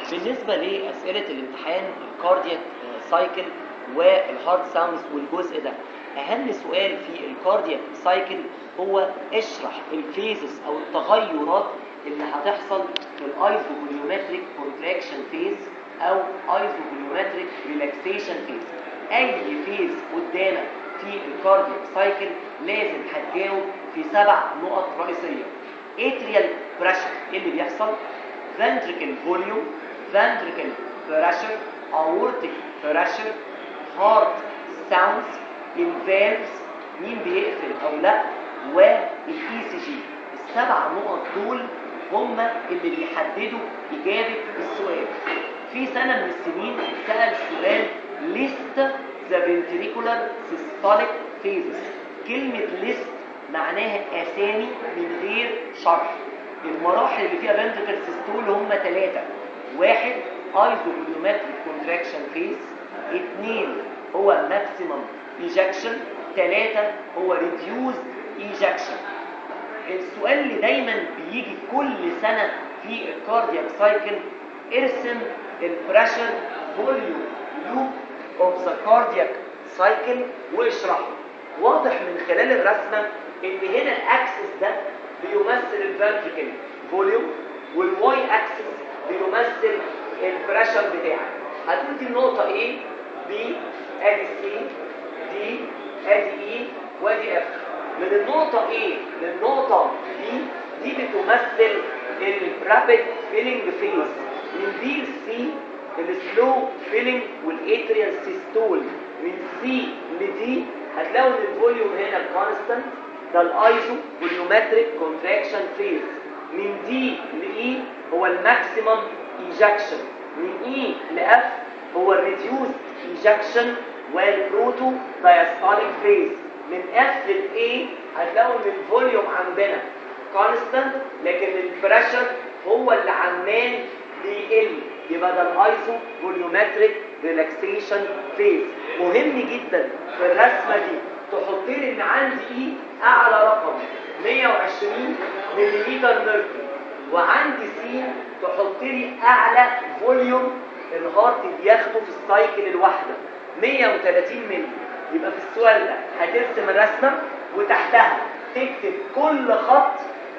بالنسبة لأسئلة الامتحان الكاردياك سايكل والهارت ساوندز والجزء ده أهم سؤال في الكاردياك سايكل هو اشرح الفيزز أو التغيرات اللي هتحصل في الايزوفوليومتريك كونتراكشن فيز أو ايزوفوليومتريك ريلاكسيشن فيز أي فيز قدامك في الكاردياك سايكل لازم هتجاوب في سبع نقط رئيسية اتريال بريشر ايه اللي بيحصل ventricle volume ventricle pressure aortic pressure heart sounds الفالفز مين بيقفل او لا والاي سي جي السبع نقط دول هم اللي بيحددوا اجابه السؤال في سنه من السنين اتسال سؤال list the ventricular systolic phases كلمه list معناها اسامي من غير شرح المراحل اللي فيها ventricle systole هم ثلاثه واحد ايزوفوليومتريك كونتراكشن فيز اثنين هو ماكسيمم ايجكشن ثلاثة هو ريديوزد ايجكشن السؤال اللي دايما بيجي كل سنة في الكاردياك سايكل ارسم البريشر فوليوم لوب اوف ذا كاردياك سايكل واشرحه واضح من خلال الرسمة ان هنا الاكسس ده بيمثل الفيرتيكال فوليوم والواي اكسس بيمثل البريشر بتاعك هتقول دي النقطة A B ادي C D ادي E وادي F من النقطة A للنقطة B دي بتمثل الرابid فيلينج فيز من B ل C السلو فيلينج والاتريال سيستول من C ل D هتلاقوا ان الفوليوم هنا كونستانت ده الايزو فوليومتريك كونتراكشن فيز من دي لاي هو الماكسيمم ايجكشن من اي لاف هو الريديوس ايجكشن والبروتو دايستوليك فيز من اف لاي هتلاقوا ان الفوليوم عندنا كونستانت لكن البريشر هو اللي عمال بيقل يبقى ده الايزو فوليومتريك ريلاكسيشن فيز مهم جدا في الرسمه دي تحط لي ان عندي اي اعلى رقم 120 ملم ميركوري وعندي سي تحط لي اعلى فوليوم الهارت بياخده في السايكل الواحده 130 مللي يبقى في السؤال ده هترسم الرسمه وتحتها تكتب كل خط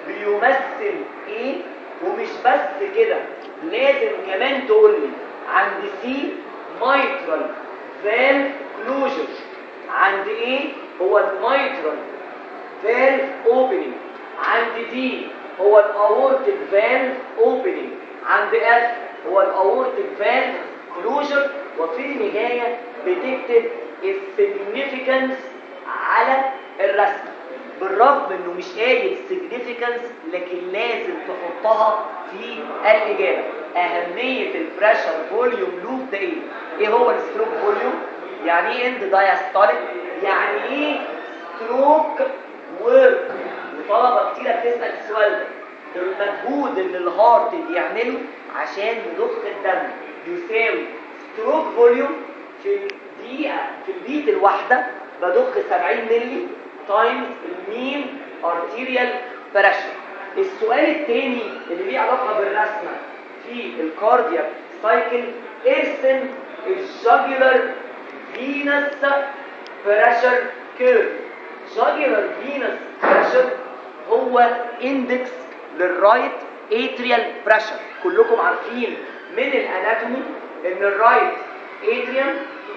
بيمثل ايه ومش بس كده لازم كمان تقول لي عند سي مايترال فالف كلوجر عند ايه هو المايترال فالف اوبننج عند دي هو الاورتيك فالف اوبننج عند اف هو الاورتيك فالف كلوجر وفي النهايه بتكتب السيجنيفيكانس على الرسم بالرغم انه مش قايل سيجنيفيكانس لكن لازم تحطها في الاجابه اهميه البريشر فوليوم لوب ده ايه ايه هو الستروك فوليوم يعني ايه اند دايستوليك يعني ايه ستروك ورك وطلبه كتيره بتسال السؤال ده المجهود اللي الهارت بيعمله عشان يضخ الدم يساوي ستروك فوليوم في الدقيقه في البيت الواحده بضخ 70 مللي تايمز المين ارتيريال بريشر السؤال الثاني اللي ليه علاقه بالرسمه في الكاردياك سايكل ارسم الجاجولار فينس بريشر كيرف جاجولار فينس بريشر هو اندكس للرايت اتريال بريشر كلكم عارفين من الاناتومي ان الرايت اتريوم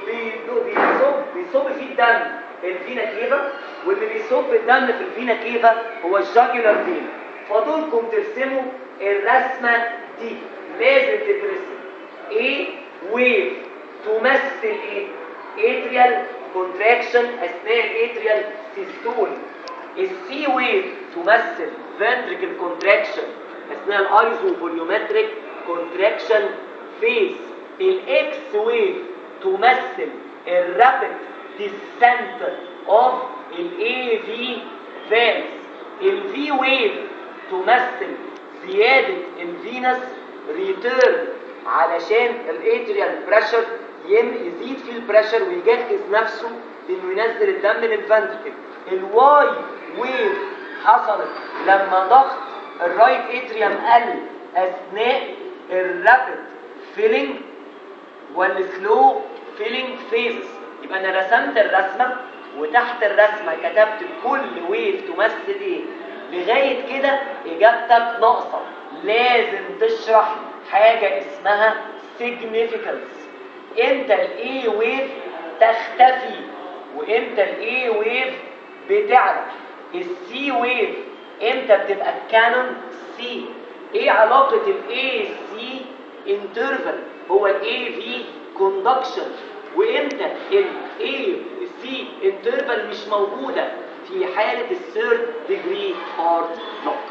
بيصب بيصب فيه الدم الفينا كيفا واللي بيصب الدم في الفينا كيفا هو الجاجولار فين فاضلكم ترسموا الرسمه دي لازم تترسم ايه ويف تمثل ايه اتريال كونتراكشن اثناء الاتريال سيستول السي ويف تمثل فنتريكل كونتراكشن اثناء الايزو فوليومتريك كونتراكشن فيز الاكس ويف تمثل الرابid descent of الاي في فالز الفي ويف تمثل زيادة الفينس ريتيرن علشان الاتريال بريشر يزيد فيه البريشر ويجهز نفسه انه ينزل الدم للفنتركل الواي ويف حصلت لما ضغط الرايت اتريوم قل اثناء الرابد فيلينج والسلو فيلينج فيزز يبقى انا رسمت الرسمه وتحت الرسمه كتبت كل ويف تمثل ايه لغايه كده اجابتك ناقصه لازم تشرح حاجه اسمها significance امتى الاي ويف تختفي وامتى الاي ويف بتعلى السي ويف امتى بتبقى الكانون سي ايه علاقه الاي سي انترفال هو الاي في كوندكشن وامتى الاي سي انترفال مش موجوده في حاله الثيرد ديجري هارت بلوك